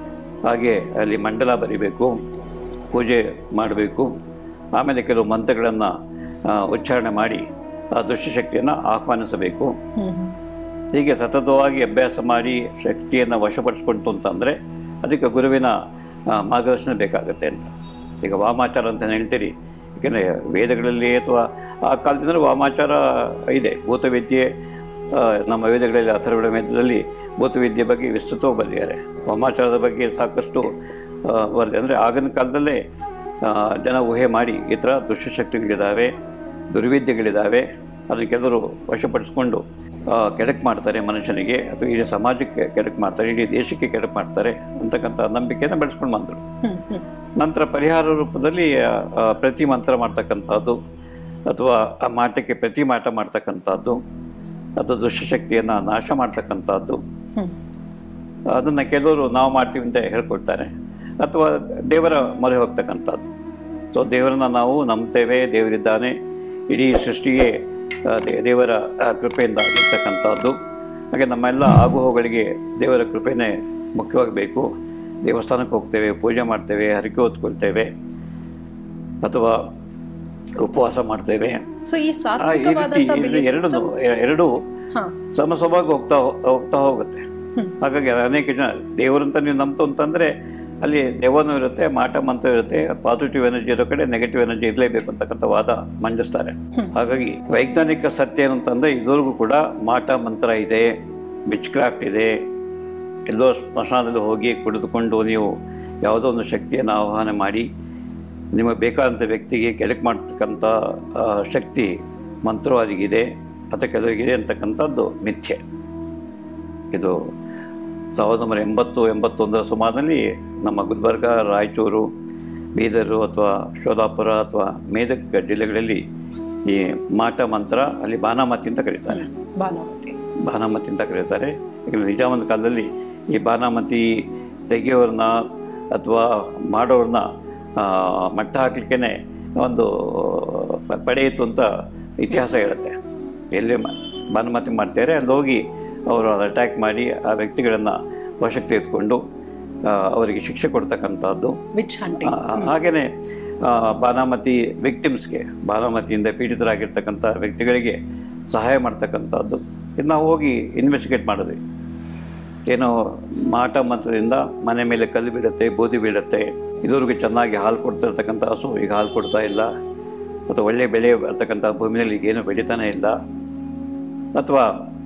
ಹಾಗೆ ಅಲ್ಲಿ ಮಂಡಲ ಬರಿಬೇಕು ಪೂಜೆ ಮಾಡಬೇಕು ಆಮೇಲೆ ಕೆಲವು ಮಂತ್ರಗಳನ್ನು ಉಚ್ಚಾರಣೆ ಮಾಡಿ ಆ ದುಷ್ಟಶಕ್ತಿಯನ್ನು ಆಹ್ವಾನಿಸಬೇಕು ಹ್ಮ್ ಹ್ಮ್ ಹೀಗೆ ಸತತವಾಗಿ ಅಭ್ಯಾಸ ಮಾಡಿ ಶಕ್ತಿಯನ್ನು ವಶಪಡಿಸ್ಕೊಂತು ಅಂತಂದರೆ ಅದಕ್ಕೆ ಗುರುವಿನ ಆ, ಮಾರ್ಗದರ್ಶನ ಬೇಕಾಗುತ್ತೆ ಅಂತ ಈಗ ವಾಮಾಚಾರ ಅಂತ ಹೇಳ್ತೀರಿ ಏಕೆಂದರೆ ವೇದಗಳಲ್ಲಿ ಅಥವಾ ಆ ಕಾಲದಿಂದಲೂ ವಾಮಾಚಾರ ಇದೆ ಭೂತವಿದ್ಯೆ ಆ, ನಮ್ಮ ವೇದಗಳಲ್ಲಿ ಅಥರ್ವಣ ವೇದದಲ್ಲಿ ಭೂತವಿದ್ಯೆ ಬಗ್ಗೆ ವಿಸ್ತೃತವಾಗಿ ಬರೆದಿದ್ದಾರೆ ವಾಮಾಚಾರದ ಬಗ್ಗೆ ಸಾಕಷ್ಟು ಬರೆದಿದೆ ಅಂದರೆ ಆಗಿನ ಕಾಲದಲ್ಲೇ ಆ, ಜನ ಊಹೆ ಮಾಡಿ ಈ ಥರ ದುಷ್ಟಶಕ್ತಿಗಳಿದ್ದಾವೆ ದುರ್ವಿದ್ಯೆಗಳಿದ್ದಾವೆ ಅದನ್ನು ಕೆಲವರು ವಶಪಡಿಸ್ಕೊಂಡು ಆ, ಕೆಡಕು ಮಾಡ್ತಾರೆ ಮನುಷ್ಯನಿಗೆ ಅಥವಾ ಇಡೀ ಸಮಾಜಕ್ಕೆ ಕೆಡಕು ಮಾಡ್ತಾರೆ ಇಡೀ ದೇಶಕ್ಕೆ ಕೆಡಕು ಮಾಡ್ತಾರೆ ಅಂತಕ್ಕಂಥ ನಂಬಿಕೆಯನ್ನು ಬೆಳೆಸ್ಕೊಂಡು ಬಂದರು ಹ್ಮ್ ಹ್ಮ್ ನಂತರ ಪರಿಹಾರ ರೂಪದಲ್ಲಿ ಆ, ಆ, ಪ್ರತಿ ಮಂತ್ರ ಮಾಡ್ತಕ್ಕಂಥದ್ದು ಅಥವಾ ಆ ಮಾಟಕ್ಕೆ ಪ್ರತಿ ಮಾಟ ಮಾಡ್ತಕ್ಕಂಥದ್ದು ಅಥವಾ ದುಷ್ಟಶಕ್ತಿಯನ್ನು ನಾಶ ಮಾಡ್ತಕ್ಕಂಥದ್ದು ಹ್ಮ್ ಅದನ್ನು ಕೆಲವರು ನಾವು ಮಾಡ್ತೀವಿ ಅಂತ ಹೇಳ್ಕೊಡ್ತಾರೆ ಅಥವಾ ದೇವರ ಮೊರೆ ಹೋಗ್ತಕ್ಕಂಥದ್ದು ಸೊ ದೇವರನ್ನ ನಾವು ನಂಬ್ತೇವೆ ದೇವರಿದ್ದಾನೆ ಇಡೀ ಸೃಷ್ಟಿಗೆ ಆ, ದೇ- ದೇವರ ಆ, ಕೃಪೆಯಿಂದ ಆಗಿರ್ತಕ್ಕಂಥದ್ದು ಹಾಗೆ ನಮ್ಮೆಲ್ಲ ಆಗುಹೋಗಳಿಗೆ ದೇವರ ಕೃಪೆನೇ ಮುಖ್ಯವಾಗಿ ಬೇಕು ದೇವಸ್ಥಾನಕ್ಕೆ ಹೋಗ್ತೇವೆ ಪೂಜೆ ಮಾಡ್ತೇವೆ ಹರಕೆ ಹೊತ್ಕೊಳ್ತೇವೆ ಅಥವಾ ಉಪವಾಸ ಮಾಡ್ತೇವೆ ಸೊ ಈ ಆ, ಈ ರೀತಿ ಸಾತ್ವಿಕವಾದಂತಹ ಇದು belief ಎರಡು system- ಎರಡು ಹಾ ಸಮಸವಾಗಿ ಹೋಗ್ತಾ ಹೋಗ್ತಾ ಹೋಗುತ್ತೆ ಹ್ಮ್. ಹಾಗಾಗಿ ಅನೇಕ ಜನ ದೇವರಂತ ನೀವು ನಂಬ್ತು ಅಂತಂದರೆ ಅಲ್ಲಿ ದೆವ್ವನೂ ಇರುತ್ತೆ ಮಾಟ ಮಂತ್ರ ಇರುತ್ತೆ ಪಾಸಿಟಿವ್ ಎನರ್ಜಿ ಇರೋ ಕಡೆ ನೆಗೆಟಿವ್ ಎನರ್ಜಿ ಇರಲೇಬೇಕು ಅಂತಕ್ಕಂಥ ವಾದ ಮಂಡಿಸ್ತಾರೆ ಹಾಗಾಗಿ ವೈಜ್ಞಾನಿಕ ಸತ್ಯ ಏನಂತಂದರೆ ಇದುವರೆಗೂ ಕೂಡ ಮಾಟ ಮಂತ್ರ ಇದೆ ವಿಚ್ ಕ್ರಾಫ್ಟ್ ಇದೆ ಎಲ್ಲೋ ಸ್ಮಶಾನದಲ್ಲಿ ಹೋಗಿ ಕುಳಿತುಕೊಂಡು ನೀವು ಯಾವುದೋ ಒಂದು ಶಕ್ತಿಯನ್ನು ಆಹ್ವಾನ ಮಾಡಿ ನಿಮಗೆ ಬೇಕಾದಂಥ ವ್ಯಕ್ತಿಗೆ ಕೆಳಕ್ ಮಾಡ್ತಕ್ಕಂಥ ಆ, ಶಕ್ತಿ ಮಂತ್ರವಾದಿಗಿದೆ ಅಥವಾ ಕೆಲವರಿಗಿದೆ ಅಂತಕ್ಕಂಥದ್ದು ಮಿಥ್ಯೆ ಇದು ಸಾವಿರದ ಒಂಬೈನೂರ ಎಂಬತ್ತು ಎಂಬತ್ತೊಂದರ ಸುಮಾರಿನಲ್ಲಿ ನಮ್ಮ ಗುಲ್ಬರ್ಗ ರಾಯಚೂರು ಬೀದರು ಅಥವಾ ಶೋಲಾಪುರ ಅಥವಾ ಮೇದಕ್ ಜಿಲ್ಲೆಗಳಲ್ಲಿ ಈ ಮಾಟ ಮಂತ್ರ ಅಲ್ಲಿ ಬಾನಾಮತಿ ಅಂತ ಕರೀತಾರೆ ಬಾನಾವತಿ ಬಾನಾಮತಿ ಅಂತ ಕರೀತಾರೆ ಈಗ ನಿಜಾಮದ ಕಾಲದಲ್ಲಿ ಈ ಬಾನಾಮತಿ ತೆಗೆಯೋರನ್ನ ಅಥವಾ ಮಾಡೋರನ್ನ ಆ, ಮಟ್ಟ ಹಾಕ್ಲಿಕ್ಕೆ ಒಂದು ಪ- ಪಡೆ ಇತ್ತು ಅಂತ ಇತಿಹಾಸ ಹೇಳುತ್ತೆ ಎಲ್ಲಿ ಮ- ಬಾನುಮತಿ ಮಾಡ್ತಾರೆ ಅಲ್ಲಿ ಹೋಗಿ ಅವರು ಅಟ್ಯಾಕ್ ಮಾಡಿ ಆ ವ್ಯಕ್ತಿಗಳನ್ನು ವಶಕ್ಕೆ ತೆಗೆದುಕೊಂಡು ಆ, ಅವರಿಗೆ ಶಿಕ್ಷೆ ಕೊಡ್ತಕ್ಕಂಥದ್ದು ವಿಚ್ ಹಂಟಿಂಗ್ ಹಾಗೆಯೇ ಬಾನಾಮತಿ ವಿಕ್ಟಿಮ್ಸ್ಗೆ ಬಾನಾಮತಿಯಿಂದ ಪೀಡಿತರಾಗಿರ್ತಕ್ಕಂಥ ವ್ಯಕ್ತಿಗಳಿಗೆ ಸಹಾಯ ಮಾಡ್ತಕ್ಕಂಥದ್ದು ಇದು ನಾವು ಹೋಗಿ ಇನ್ವೆಸ್ಟಿಗೇಟ್ ಮಾಡಿದ್ವಿ ಏನೋ ಮಾಟ ಮಂತ್ರದಿಂದ ಮನೆ ಮೇಲೆ ಕಲ್ಲು ಬೀಳುತ್ತೆ ಬೂದಿ ಬೀಳುತ್ತೆ ಇದುವರೆಗೂ ಚೆನ್ನಾಗಿ ಹಾಲು ಕೊಡ್ತಿರ್ತಕ್ಕಂಥ ಹಸು ಈಗ ಹಾಲು ಕೊಡ್ತಾ ಇಲ್ಲ ಅಥವಾ ಒಳ್ಳೆ ಬೆಳೆ ಬರ್ತಕ್ಕಂಥ ಭೂಮಿಯಲ್ಲಿ ಈಗೇನು ಬೆಳೀತಾನೆ ಇಲ್ಲ ಅಥವಾ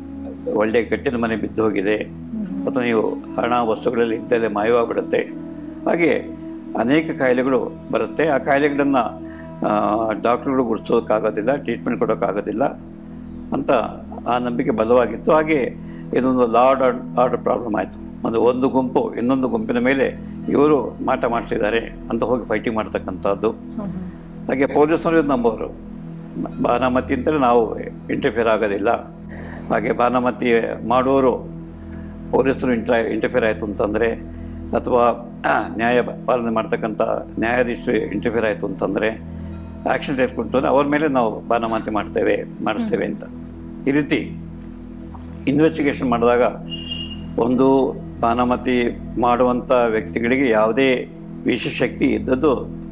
ಒಳ್ಳೆ ಕಟ್ಟಿನ ಮನೆ ಬಿದ್ದು ಹೋಗಿದೆ ಅಥವಾ ನೀವು ಹಣ ವಸ್ತುಗಳಲ್ಲಿ ಇದ್ದಲ್ಲೇ ಮಾಯವಾಗಿಬಿಡುತ್ತೆ ಹಾಗೆ ಅನೇಕ ಕಾಯಿಲೆಗಳು ಬರುತ್ತೆ ಆ ಕಾಯಿಲೆಗಳನ್ನು ಡಾಕ್ಟ್ರುಗಳು ಗುರುತಿಸೋಕ್ಕಾಗೋದಿಲ್ಲ ಟ್ರೀಟ್ಮೆಂಟ್ ಕೊಡೋಕ್ಕಾಗೋದಿಲ್ಲ ಅಂತ ಆ ನಂಬಿಕೆ ಬಲವಾಗಿತ್ತು ಹಾಗೆ ಇದೊಂದು ಲಾರ್ಡ್ ಆರ್ಡರ್ ಪ್ರಾಬ್ಲಮ್ ಆಯಿತು ಒಂದು ಒಂದು ಗುಂಪು ಇನ್ನೊಂದು ಗುಂಪಿನ ಮೇಲೆ ಇವರು ಮಾಟ ಮಾಡ್ತಿದ್ದಾರೆ ಅಂತ ಹೋಗಿ ಫೈಟಿಂಗ್ ಮಾಡ್ತಕ್ಕಂಥದ್ದು ಹಾಗೆ ಪೊಲೀಸರು ಇದು ನಂಬೋರು ಬಾನಾಮತಿ ಅಂತಲೇ ನಾವು ಇಂಟರ್ಫಿಯರ್ ಆಗೋದಿಲ್ಲ ಹಾಗೆ ಬಾನಾಮತಿ ಮಾಡೋರು ಪೊಲೀಸರು ಇಂಟ್ರ ಇಂಟರ್ಫಿಯರ್ ಆಯಿತು ಅಂತಂದರೆ ಅಥವಾ ನ್ಯಾಯ ಪಾಲನೆ ಮಾಡ್ತಕ್ಕಂಥ ನ್ಯಾಯಾಧೀಶರು ಇಂಟರ್ಫಿಯರ್ ಆಯಿತು ಅಂತಂದರೆ ಆ್ಯಕ್ಷನ್ ತೆಗೆದುಕೊಂಡು ಅವ್ರ ಮೇಲೆ ನಾವು ಬಾನಾಮತಿ ಮಾಡ್ತೇವೆ ಮಾಡಿಸ್ತೇವೆ ಅಂತ ಈ ರೀತಿ ಇನ್ವೆಸ್ಟಿಗೇಷನ್ ಮಾಡಿದಾಗ ಒಂದು ಬಾನಾಮತಿ ಮಾಡುವಂಥ ವ್ಯಕ್ತಿಗಳಿಗೆ ಯಾವುದೇ ವಿಶೇಷಕ್ತಿ ಇದ್ದದ್ದು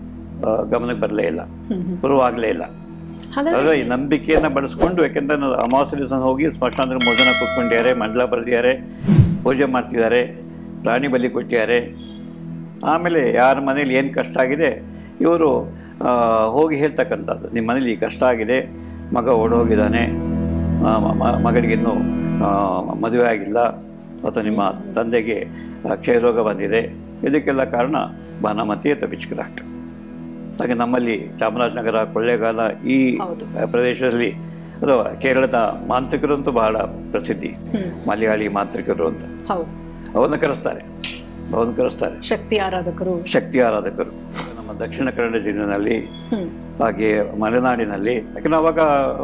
ಆ, ಗಮನಕ್ಕೆ ಬರಲೇ ಇಲ್ಲ ಪ್ರೂವ್ ಆಗಲೇ ಇಲ್ಲ ಹಾಗಾದ್ರೆ ಅದೇ ಈ ನಂಬಿಕೆಯನ್ನು ಬಳಸ್ಕೊಂಡು ಯಾಕೆಂದ್ರೆ ನಾವು ಅಮಾವಾಸ್ಯ ದಿವಸ ಹೋಗಿ ಸ್ಮಶಾನದಲ್ಲಿ ಮೂರು ಜನ ಕೂತ್ಕೊಂಡಿದ್ದಾರೆ ಮಂಡಲ ಬರೆದಿದ್ದಾರೆ ಪೂಜೆ ಮಾಡ್ತಿದ್ದಾರೆ ಪ್ರಾಣಿ ಬಲಿ ಕೊಟ್ಟಿದ್ದಾರೆ ಆಮೇಲೆ ಯಾರ ಮನೇಲಿ ಏನು ಕಷ್ಟ ಆಗಿದೆ ಇವರು ಹೋಗಿ ಹೇಳ್ತಕ್ಕಂಥದ್ದು ನಿಮ್ಮ ಮನೇಲಿ ಈ ಕಷ್ಟ ಆಗಿದೆ ಮಗ ಓಡೋಗಿದ್ದಾನೆ ಆ, ಮ- ಮ- ಮಗಳಿಗಿನ್ನೂ ಆ, ಮದುವೆ ಆಗಿಲ್ಲ ಅಥವಾ ನಿಮ್ಮ ತಂದೆಗೆ ಆ, ಕ್ಷಯರೋಗ ಬಂದಿದೆ ಇದಕ್ಕೆಲ್ಲ ಕಾರಣ ಬಾನಾಮತಿ ಅಥವಾ ವಿಚ್ಕರಾಕ್ಟ್ ಹಾಗೆ ನಮ್ಮಲ್ಲಿ ಚಾಮರಾಜನಗರ ಕೊಳ್ಳೇಗಾಲ ಈ ಹೌದು. ಪ್ರದೇಶದಲ್ಲಿ ಅಥವಾ ಕೇರಳದ ಮಾಂತ್ರಿಕರು ಅಂತೂ ಬಹಳ ಪ್ರಸಿದ್ಧಿ ಮಲಯಾಳಿ ಮಾಂತ್ರಿಕರು ಅಂತ ಹೌದು ಅವನ್ನ ಕರೆಸ್ತಾರೆ ಅವನ್ನ ಕರೆಸ್ತಾರೆ ಶಕ್ತಿ ಆರಾಧಕರು ಶಕ್ತಿ ಆರಾಧಕರು ನಮ್ಮ ದಕ್ಷಿಣ ಕನ್ನಡ ಜಿಲ್ಲೆನಲ್ಲಿ ಹ್ಮ್ ಹಾಗೆ ಮಲೆನಾಡಿನಲ್ಲಿ ಯಾಕಂದ್ರೆ ಅವಾಗ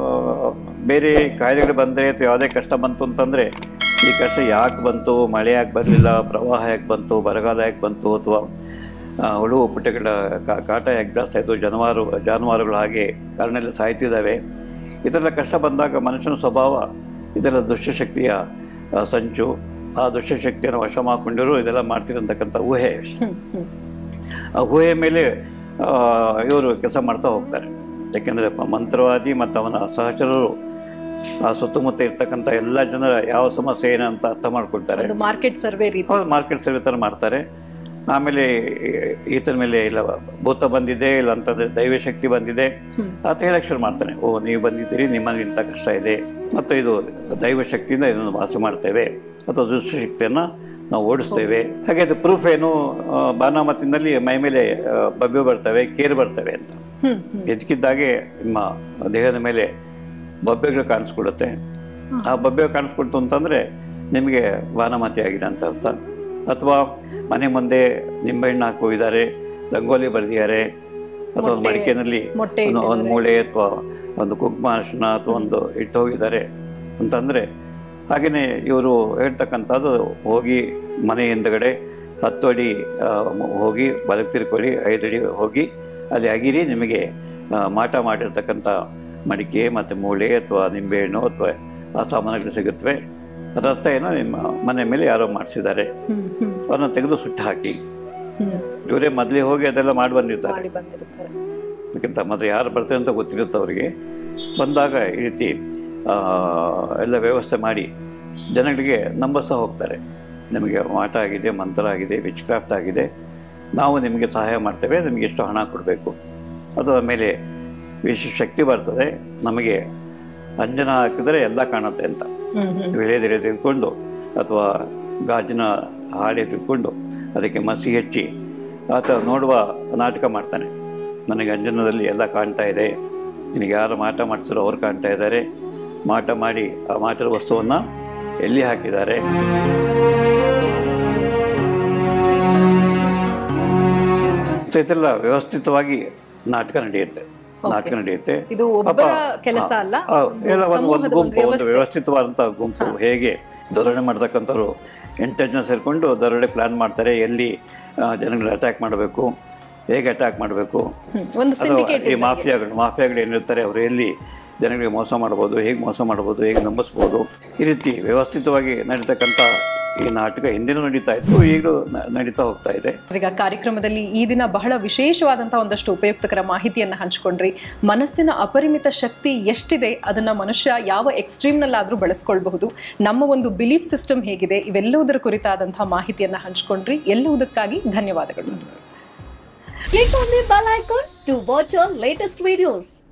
ಆ, ಬೇರೆ ಕಾಯಿಲೆಗಳು ಬಂದರೆ ಅಥವಾ ಯಾವುದೇ ಕಷ್ಟ ಬಂತು ಅಂತಂದರೆ ಈ ಕಷ್ಟ ಯಾಕೆ ಬಂತು ಮಳೆ ಯಾಕೆ ಬರಲಿಲ್ಲ ಪ್ರವಾಹ ಯಾಕೆ ಬಂತು ಬರಗಾಲ ಯಾಕೆ ಬಂತು ಅಥವಾ ಆ, ಹುಳು ಪುಟ್ಟಗಳ ಕಾ- ಕಾಟ ಯಾಕೆ ಜಾಸ್ತಿ ಆಯಿತು ಜಾನುವಾರು ಜಾನುವಾರುಗಳು ಹಾಗೆ ಕಾರಣೆಲ್ಲ ಸಾಯ್ತಿದ್ದಾವೆ ಈ ಥರ ಕಷ್ಟ ಬಂದಾಗ ಮನುಷ್ಯನ ಸ್ವಭಾವ ಇದೆಲ್ಲ ದುಷ್ಟಶಕ್ತಿಯ ಆ, ಸಂಚು ಆ ದುಷ್ಟಶಕ್ತಿಯನ್ನು ವಶ ಮಾಡಿಕೊಂಡಿರು ಇದೆಲ್ಲ ಮಾಡ್ತಿರಂತಕ್ಕಂಥ ಊಹೆ ಹ್ಮ್ ಹ್ಮ್ ಆ ಊಹೆಯ ಮೇಲೆ ಇವರು ಕೆಲಸ ಮಾಡ್ತಾ ಹೋಗ್ತಾರೆ ಯಾಕೆಂದರೆ ಮಂತ್ರವಾದಿ ಮತ್ತು ಅವನ ಸಹಚರರು ಆ ಸುತ್ತಮುತ್ತ ಇರ್ತಕ್ಕಂಥ ಎಲ್ಲ ಜನರ ಯಾವ ಸಮಸ್ಯೆ ಏನು ಅಂತ ಅರ್ಥ ಮಾಡ್ಕೊಳ್ತಾರೆ ಒಂದು ಮಾರ್ಕೆಟ್ ಸರ್ವೆ ರೀತಿ ಅವ್ರು ಮಾರ್ಕೆಟ್ ಸರ್ವೆ ಥರ ಮಾಡ್ತಾರೆ ಆಮೇಲೆ ಈ- ಈತನ ಮೇಲೆ ಇಲ್ಲ ಭೂತ ಬಂದಿದೆ ಇಲ್ಲ ಅಂತಂದರೆ ದೈವಶಕ್ತಿ ಬಂದಿದೆ ಅಂತ ಹೇಳಕ್ಕೆ ಶುರು ಮಾಡ್ತಾನೆ ಓ ನೀವು ಬಂದಿದ್ದೀರಿ ನಿಮ್ಮಲ್ಲಿ ಇಂಥ ಕಷ್ಟ ಇದೆ ಮತ್ತು ಇದು ದೈವಶಕ್ತಿಯಿಂದ ಇದನ್ನು ವಾಸ ಮಾಡ್ತೇವೆ ಅಥವಾ ದುಷ್ಟಶಕ್ತಿಯನ್ನು ನಾವು ಓಡಿಸ್ತೇವೆ ಹಾಗೆ ಅದು ಪ್ರೂಫ್ ಏನು ಆ, ಬಾನಾಮತಿನಲ್ಲಿ ಮೈ ಮೇಲೆ ಆ, ಬಬ್ಬೆ ಬರ್ತವೆ ಕೇರು ಬರ್ತವೆ ಅಂತ ಹ್ಮ್ ಎದಕ್ಕಿದ್ದಾಗೆ ನಿಮ್ಮ ದೇಹದ ಮೇಲೆ ಬೊಬ್ಬೆಗಳು ಕಾಣಿಸ್ಕೊಡುತ್ತೆ ಆ ಬೊಬ್ಬೆ ಕಾಣಿಸ್ಕೊಳ್ತು ಅಂತಂದರೆ ನಿಮಗೆ ಬಾನಮತಿ ಆಗಿದೆ ಅಂತ ಅರ್ಥ ಅಥವಾ ಮನೆ ಮುಂದೆ ನಿಂಬೆಹಣ್ಣು ಹಾಕಿ ಹೋಗಿದ್ದಾರೆ ರಂಗೋಲಿ ಬರೆದಿದ್ದಾರೆ ಅಥವಾ ಒಂದು ಮಡಿಕೆನಲ್ಲಿ ಮೊಟ್ಟೆ ಒಂದು ಒಂದು ಮೂಳೆ ಅಥವಾ ಒಂದು ಕುಂಕುಮ ಅರಿಶಿನ ಅಥವಾ ಒಂದು ಇಟ್ಟು ಹೋಗಿದ್ದಾರೆ ಅಂತಂದರೆ ಹಾಗೆಯೇ ಇವರು ಹೇಳ್ತಕ್ಕಂಥದ್ದು ಹೋಗಿ ಮನೆ ಹಿಂದ್ಗಡೆ ಹತ್ತು ಅಡಿ ಆ, ಮ- ಹೋಗಿ ಬಲಕ್ಕೆ ತಿರ್ಕೊಳ್ಳಿ ಐದು ಅಡಿ ಹೋಗಿ ಅಲ್ಲಿ ಅಗಿರಿ ನಿಮಗೆ ಆ, ಮಾಟ ಮಾಡಿರ್ತಕ್ಕಂಥ ಮಡಿಕೆ ಮತ್ತು ಮೂಳೆ ಅಥವಾ ನಿಂಬೆಹಣ್ಣು ಅಥವಾ ಆ ಸಾಮಾನುಗಳು ಸಿಗುತ್ತವೆ ಅದರ ಅರ್ಥ ಏನೋ ನಿಮ್ಮ ಮನೆ ಮೇಲೆ ಯಾರೋ ಮಾಡಿಸಿದ್ದಾರೆ ಹ್ಮ್ ಹ್ಮ್ ಅವ್ರನ್ನ ತೆಗೆದು ಸುಟ್ಟು ಹಾಕಿ ಹ್ಮ್ ಇವರೇ ಮೊದಲೇ ಹೋಗಿ ಅದೆಲ್ಲ ಮಾಡಿ ಬಂದಿರ್ತಾರೆ ಮಾಡಿ ಬಂದಿರ್ತಾರೆ ಯಾಕಂತ ಮಾತ್ರ ಯಾರು ಬರ್ತಾರೆ ಅಂತ ಗೊತ್ತಿರುತ್ತೆ ಅವರಿಗೆ ಬಂದಾಗ ಈ ರೀತಿ ಆ, ಎಲ್ಲ ವ್ಯವಸ್ಥೆ ಮಾಡಿ ಜನಗಳಿಗೆ ನಂಬಿಸ್ತಾ ಹೋಗ್ತಾರೆ ನಿಮಗೆ ಮಾಟ ಆಗಿದೆ ಮಂತ್ರ ಆಗಿದೆ ವಿಚ್ ಕ್ರಾಫ್ಟ್ ಆಗಿದೆ ನಾವು ನಿಮಗೆ ಸಹಾಯ ಮಾಡ್ತೇವೆ ನಿಮಗೆ ಎಷ್ಟು ಹಣ ಕೊಡಬೇಕು ಅದರ ಮೇಲೆ ವಿಶೇಷ ಶಕ್ತಿ ಬರ್ತದೆ ನಮಗೆ ಅಂಜನ ಹಾಕಿದರೆ ಎಲ್ಲ ಕಾಣುತ್ತೆ ಅಂತ ಹ್ಮ್ ಹ್ಮ್ ವಿಳೆದೆಲೆ ತೆಗೆದುಕೊಂಡು ಅಥವಾ ಗಾಜಿನ ಹಾಳೆ ತೆಗೆದುಕೊಂಡು ಅದಕ್ಕೆ ಮಸಿ ಹಚ್ಚಿ ಆತ ನೋಡುವ ನಾಟಕ ಮಾಡ್ತಾನೆ ನನಗೆ ಅಂಜನದಲ್ಲಿ ಎಲ್ಲ ಕಾಣ್ತಾ ಇದೆ ನಿನಗೆ ಯಾರು ಮಾಟ ಮಾಡ್ತಾರೋ ಅವ್ರು ಕಾಣ್ತಾ ಇದ್ದಾರೆ ಮಾಟ ಮಾಡಿ ಆ ಮಾಟದ ವಸ್ತುವನ್ನು ಎಲ್ಲಿ ಹಾಕಿದ್ದಾರೆ ಸೊ ಇದೆಲ್ಲ ವ್ಯವಸ್ಥಿತವಾಗಿ ನಾಟಕ ನಡೆಯುತ್ತೆ ನಾಟಕ ನಡೆಯುತ್ತೆ ಇದು ಒಬ್ಬರ ಕೆಲಸ ಅಲ್ಲ ಆ, ಒಂದು ಎಲ್ಲ ಒಂದು ಒಂದು ಸಮೂಹದ ಒಂದು ಗುಂಪು ಒಂದು ವ್ಯವಸ್ಥೆ. ವ್ಯವಸ್ಥಿತವಾದಂಥ ಗುಂಪು ಹೇಗೆ ದರೋಡೆ ಮಾಡ್ತಕ್ಕಂಥವ್ರು ಎಂಟು ಜನ ಸೇರಿಕೊಂಡು ದರೋಡೆ ಪ್ಲಾನ್ ಮಾಡ್ತಾರೆ ಎಲ್ಲಿ ಆ, ಜನಗಳನ್ನ ಅಟ್ಯಾಕ್ ಮಾಡಬೇಕು ಹೇಗೆ ಅಟ್ಯಾಕ್ ಮಾಡಬೇಕು ಹ್ಮ್. ಒಂದು ಅಥವಾ ಸಿಂಡಿಕೇಟ್ ಈ ಮಾಫಿಯಾಗಳು ಮಾಫಿಯಾಗಳು ಏನಿರ್ತಾರೆ ಅವರು ಎಲ್ಲಿ ಜನಗಳಿಗೆ ಮೋಸ ಮಾಡ್ಬೋದು ಹೇಗೆ ಮೋಸ ಮಾಡ್ಬೋದು ಹೇಗೆ ನಂಬಿಸ್ಬೋದು ಈ ರೀತಿ ವ್ಯವಸ್ಥಿತವಾಗಿ ನಡೀತಕ್ಕಂಥ ಈ ನಾಟಕ ಹಿಂದಿನೂ ನಡೀತಾ ಇತ್ತು ಈಗಲೂ ನ- ನಡೀತಾ ಹೋಗ್ತಾ ಇದೆ ಈಗ ಕಾರ್ಯಕ್ರಮದಲ್ಲಿ ಈ ದಿನ ಬಹಳ ವಿಶೇಷವಾದಂತಹ ಒಂದಷ್ಟು ಉಪಯುಕ್ತಕರ ಮಾಹಿತಿಯನ್ನ ಹಂಚ್ಕೊಂಡ್ರಿ ಮನಸ್ಸಿನ ಅಪರಿಮಿತ ಶಕ್ತಿ ಎಷ್ಟಿದೆ ಅದನ್ನ ಮನುಷ್ಯ ಯಾವ ಎಕ್ಸ್ಟ್ರೀಮ್ನಲ್ಲಾದ್ರೂ ಬಳಸ್ಕೊಳ್ಬಹುದು ನಮ್ಮ ಒಂದು ಬಿಲೀಫ್ ಸಿಸ್ಟಮ್ ಹೇಗಿದೆ ಇವೆಲ್ಲವುದರ ಕುರಿತಾದಂತಹ ಮಾಹಿತಿಯನ್ನ ಹಂಚ್ಕೊಂಡ್ರಿ ಎಲ್ಲವುದಕ್ಕಾಗಿ ಧನ್ಯವಾದಗಳು Click on the bell icon to watch our latest videos.